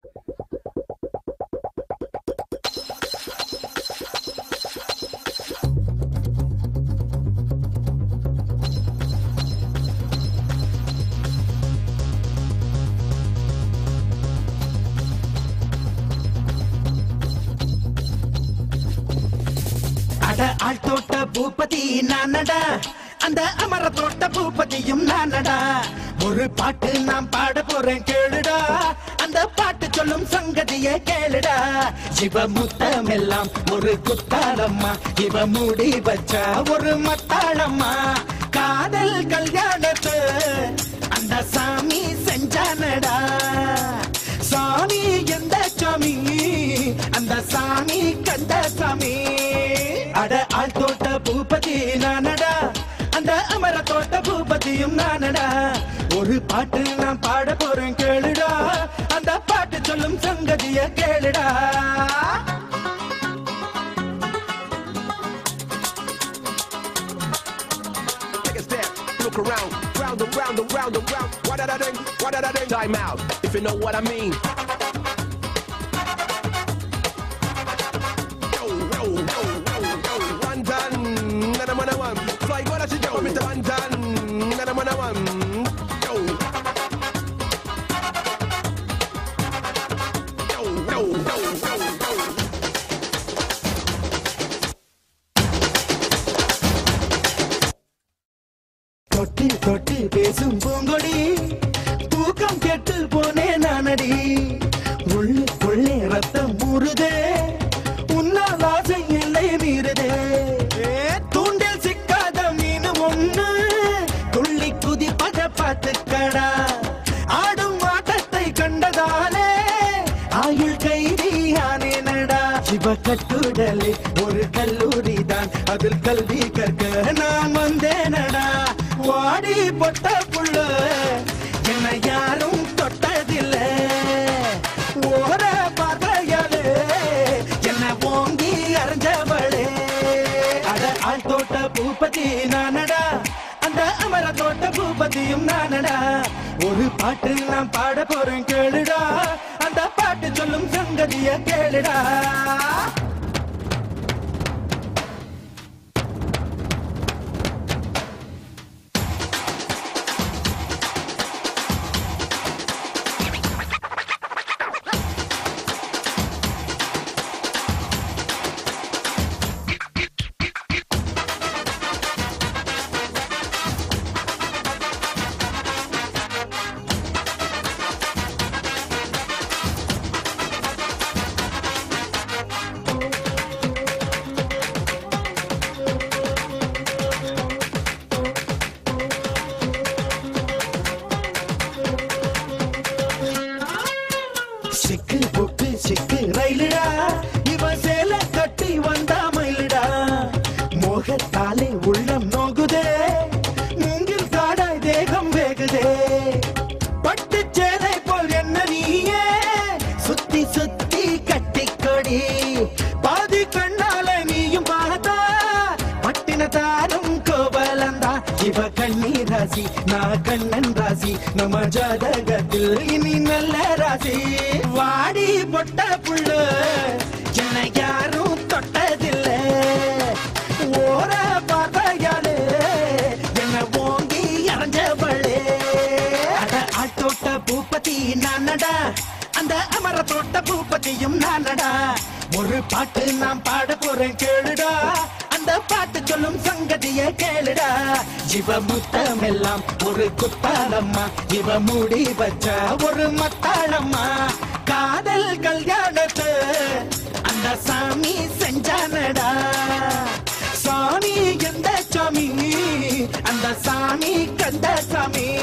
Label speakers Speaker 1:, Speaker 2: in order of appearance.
Speaker 1: அட ஆள் தோட்ட பூபதி நானடா அந்த அமர தோட்ட பூபதியும் நானடா ஒரு பாட்டு நான் பாட போறேன் கேளுடா அந்த பாட்டு சொல்லும் சங்கதியை கேளுடா இவ முத்தமெல்லாம் ஒரு குத்தாளம்மா இவ மூடி வச்சா ஒரு மத்தாளம்மா காதல் கல்யாணத்து அந்த சாமி செஞ்சானடா சாமி எந்த சாமி அந்த சாமி கண்ட சாமி அட ஆள் தோட்ட பூபதி நானடா அந்த அமர தோட்ட பூபதியும் நானடா ஒரு பாட்டு நான் பாட போறேன் கேளுடா அந்த பாட்டு சொல்லும் சங்கதிய கேளுடா
Speaker 2: Take a step, look around, round and round and round and round. What did I do? What did I do? Time out, if you know what I mean. Yo, yo, yo, yo, yo, one done, and I'm on a one. Fly, what I should do, Mr. One done, and I'm on a one. Yo. Yo, yo, yo, yo, yo.
Speaker 1: தொட்டு தொட்டு பேசும் பூங்கொடி தூக்கம் கெட்டு போனே நானடி உள்ளுக்குள்ளே ரத்தம் ஊறுதே உன்னால் ஆசை எல்லை மீறுதே ஏ, தூண்டில் சிக்காத மீன் ஒண்ணு துள்ளி குதிப்பத பார்த்துக்கடா ஆடும் ஆட்டத்தை கண்டதாலே ஆயுள் கைதியானேனடா சிவ கட்டுடலே ஒரு கல்லூரி தான் அதில் கல்வி கற்க நான் வந்தேனடா வாடி பொட்ட புள்ள என்ன யாரும் தொட்டதில்ல ஓர பார்வையாலே என்ன ஓங்கி அரைஞ்சவளே அட ஆள் தோட்ட பூபதி நானடா அந்த அமர தோட்ட பூபதியும் நானடா ஒரு பாட்டு நான் பாட போறேன் கேளுடா அந்த பாட்டு சொல்லும் சங்கதிய கேளுடா சிக்கு புக்கு சிக்கு ரயிலுடா இவ சேல கட்டி வந்தா மயிலுடா மோகத்தாலே உள்ளம் நோகுதே மூங்கில் காடாய் தேகம் வேகுதே பட்டு சேலை போல் என்ன நீயே சுத்தி சுத்தி கட்டிக்கொடி பாதி கண்ணால நீயும் பார்த்தா பட்டினத்தாரும் கோவலந்தா இவ கண்ணீர் ராசி நான் கண்ணன் ராசி நம்ம ஜாதகத்தில் இனி நல்ல ராசி வாடி பொட்ட புள்ள என்ன யாரும் தொட்டதில்ல ஓர பார்வையாலே என்ன ஓங்கி அரைஞ்சவளே அட ஆட்டோட்ட பூப்பதி நானடா அந்த அமர தோட்ட பூப்பதியும் நானடா ஒரு பாட்டு நான் பாட போறேன் கேளுடா அந்த பாட்டு சொல்லும் சங்கதிய கேளுடா இவ முத்தமெல்லாம் ஒரு குத்தாளம்மா இவ மூடி வச்சா ஒரு மத்தாளம்மா காதல் கல்யாணத்து அந்த சாமி செஞ்சானடா சாமி எந்த சாமி அந்த சாமி கந்த சாமி